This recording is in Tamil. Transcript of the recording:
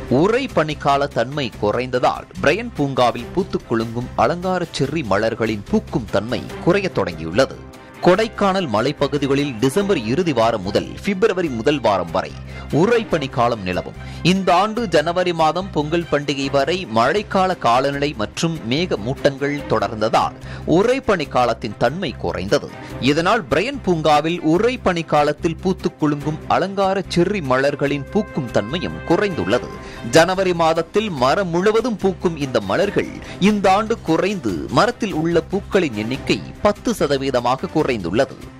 உரை பனிக்கால தன்மை குறைந்ததால் பிரையன் பூங்காவில் பூத்துக் குலுங்கும் அலங்கார செர்ரி மலர்களின் பூக்கும் தன்மை குறையத் தொடங்கியுள்ளது கொடைக்கானல் மலைப்பகுதிகளில் டிசம்பர் இறுதி வாரம் முதல் பிப்ரவரி முதல் வாரம் வரை உறைபனி காலம் நிலவும் இந்த ஆண்டு ஜனவரி மாதம் பொங்கல் பண்டிகை வரை மழைக்கால காலநிலை மற்றும் மேக மூட்டங்கள் தொடர்ந்ததால் உறைபனி காலத்தின் தன்மை குறைந்தது இதனால் பிரையன் பூங்காவில் உறைபனி காலத்தில் பூத்துக் குலுங்கும் அலங்கார செர்ரி மலர்களின் பூக்கும் தன்மையும் குறைந்துள்ளது ஜனவரி மாதத்தில் மரம் முழுவதும் பூக்கும் இந்த மலர்கள் இந்த ஆண்டு குறைந்து மரத்தில் உள்ள பூக்களின் எண்ணிக்கை பத்து சதவீதமாக குறைந்துள்ளது